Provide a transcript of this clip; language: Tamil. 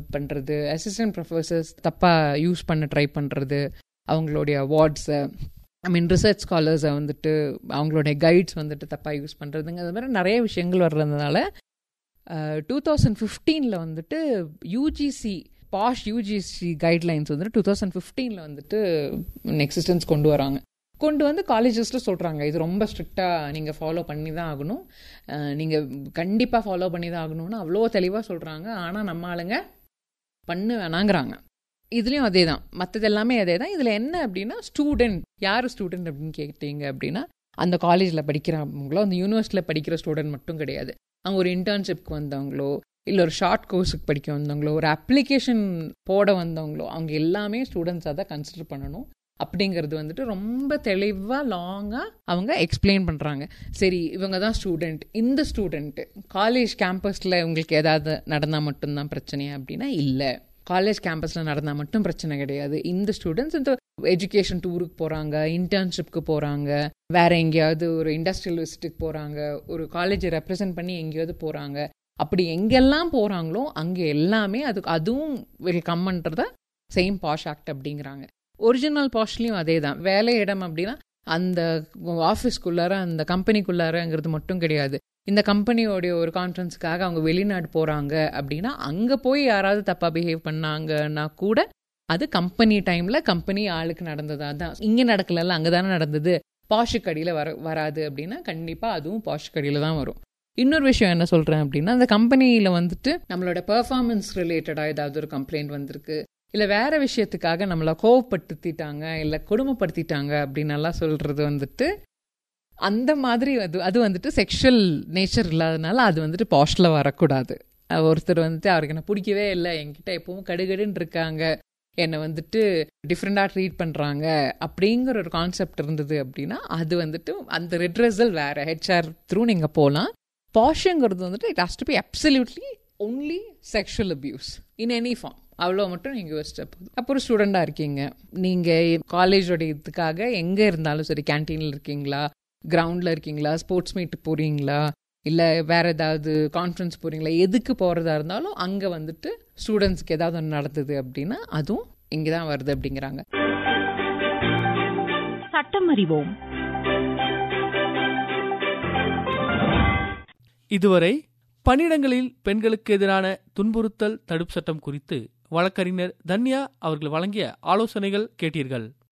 பண்ணுறது அசிஸ்டன்ட் ப்ரொஃபஸர்ஸ் தப்பாக யூஸ் பண்ண ட்ரை பண்ணுறது அவங்களுடைய அவார்ட்ஸை ஐ மீன் ரிசர்ச் ஸ்காலர்ஸை வந்துட்டு அவங்களுடைய கைட்ஸ் வந்துட்டு தப்பாக யூஸ் பண்ணுறதுங்க அது மாதிரி நிறைய விஷயங்கள் வர்றதுனால டூ தௌசண்ட் ஃபிஃப்டீனில் வந்துட்டு யூஜிசி பாஷ் யூஜிசி கைட்லைன்ஸ் வந்துட்டு டூ தௌசண்ட் ஃபிஃப்டீனில் வந்துட்டு எக்ஸிஸ்டன்ஸ் கொண்டு வராங்க கொண்டு வந்து காலேஜஸில் சொல்கிறாங்க இது ரொம்ப ஸ்ட்ரிக்டாக நீங்கள் ஃபாலோ பண்ணி தான் ஆகணும் நீங்கள் கண்டிப்பாக ஃபாலோ பண்ணி தான் ஆகணும்னு அவ்வளோ தெளிவாக சொல்கிறாங்க ஆனால் நம்ம ஆளுங்க பண்ணு வேணாங்கிறாங்க இதுலேயும் அதே தான் மற்றது எல்லாமே அதே தான் இதில் என்ன அப்படின்னா ஸ்டூடெண்ட் யார் ஸ்டூடெண்ட் அப்படின்னு கேட்டீங்க அப்படின்னா அந்த காலேஜில் படிக்கிறவங்களோ அந்த யூனிவர்சிட்டியில் படிக்கிற ஸ்டூடெண்ட் மட்டும் கிடையாது அவங்க ஒரு இன்டர்ன்ஷிப்க்கு வந்தவங்களோ இல்லை ஒரு ஷார்ட் கோர்ஸுக்கு படிக்க வந்தவங்களோ ஒரு அப்ளிகேஷன் போட வந்தவங்களோ அவங்க எல்லாமே ஸ்டூடெண்ட்ஸாக தான் கன்சிடர் பண்ணணும் அப்படிங்கிறது வந்துட்டு ரொம்ப தெளிவாக லாங்காக அவங்க எக்ஸ்பிளைன் பண்ணுறாங்க சரி இவங்க தான் ஸ்டூடெண்ட் இந்த ஸ்டூடெண்ட்டு காலேஜ் கேம்பஸில் உங்களுக்கு ஏதாவது நடந்தால் மட்டும்தான் பிரச்சனையா அப்படின்னா இல்லை காலேஜ் கேம்பஸில் நடந்தால் மட்டும் பிரச்சனை கிடையாது இந்த ஸ்டூடெண்ட்ஸ் இந்த எஜுகேஷன் டூருக்கு போகிறாங்க இன்டர்ன்ஷிப்க்கு போகிறாங்க வேற எங்கேயாவது ஒரு இண்டஸ்ட்ரியல் விசிட்டுக்கு போகிறாங்க ஒரு காலேஜை ரெப்ரசென்ட் பண்ணி எங்கேயாவது போகிறாங்க அப்படி எங்கெல்லாம் போகிறாங்களோ அங்கே எல்லாமே அதுக்கு அதுவும் வில் கம்ன்றத சேம் பாஷ் ஆக்ட் அப்படிங்கிறாங்க ஒரிஜினல் பாஷ்லேயும் அதே தான் வேலை இடம் அப்படின்னா அந்த ஆஃபீஸ்க்குள்ளார அந்த கம்பெனிக்குள்ளாரங்கிறது மட்டும் கிடையாது இந்த கம்பெனியோடைய ஒரு கான்ஃபரன்ஸுக்காக அவங்க வெளிநாடு போகிறாங்க அப்படின்னா அங்கே போய் யாராவது தப்பாக பிஹேவ் பண்ணாங்கன்னா கூட அது கம்பெனி டைமில் கம்பெனி ஆளுக்கு நடந்ததா தான் இங்கே நடக்கலல்ல அங்கே தானே நடந்தது பாஷுக்கு அடியில் வர வராது அப்படின்னா கண்டிப்பாக அதுவும் பாஷுக்கு அடியில் தான் வரும் இன்னொரு விஷயம் என்ன சொல்கிறேன் அப்படின்னா அந்த கம்பெனியில் வந்துட்டு நம்மளோட பெர்ஃபார்மன்ஸ் ரிலேட்டடாக ஏதாவது ஒரு கம்ப்ளைண்ட் வந்திருக்கு இல்லை வேற விஷயத்துக்காக நம்மளை கோவப்படுத்திட்டாங்க இல்லை கொடுமைப்படுத்திட்டாங்க அப்படின்னு எல்லாம் சொல்கிறது வந்துட்டு அந்த மாதிரி அது அது வந்துட்டு செக்ஷுவல் நேச்சர் இல்லாதனால அது வந்துட்டு பாஸ்டில் வரக்கூடாது ஒருத்தர் வந்துட்டு அவருக்கு என்ன பிடிக்கவே இல்லை என்கிட்ட எப்பவும் கடுகடுன்னு இருக்காங்க என்னை வந்துட்டு டிஃப்ரெண்டாக ட்ரீட் பண்ணுறாங்க அப்படிங்கிற ஒரு கான்செப்ட் இருந்தது அப்படின்னா அது வந்துட்டு அந்த ரெட்ரஸல் வேறு ஹெச்ஆர் த்ரூ நீங்கள் போகலாம் பாஷுங்கிறது வந்துட்டு it has to be absolutely only sexual abuse in any form அவ்வளோ மட்டும் நீங்கள் யோசிச்சா போதும் அப்போ ஒரு ஸ்டூடெண்டாக இருக்கீங்க நீங்கள் காலேஜோட இதுக்காக எங்கே இருந்தாலும் சரி கேன்டீனில் இருக்கீங்களா கிரவுண்டில் இருக்கீங்களா ஸ்போர்ட்ஸ் மீட் போகிறீங்களா இல்லை வேறு ஏதாவது கான்ஃபரன்ஸ் போகிறீங்களா எதுக்கு போகிறதா இருந்தாலும் அங்கே வந்துட்டு ஸ்டூடெண்ட்ஸ்க்கு ஏதாவது ஒன்று நடந்தது அப்படின்னா அதுவும் இங்கே தான் வருது அப்படிங்கிறாங்க சட்டம் அறிவோம் இதுவரை பணியிடங்களில் பெண்களுக்கு எதிரான துன்புறுத்தல் தடுப்பு சட்டம் குறித்து வழக்கறிஞர் தன்யா அவர்கள் வழங்கிய ஆலோசனைகள் கேட்டீர்கள்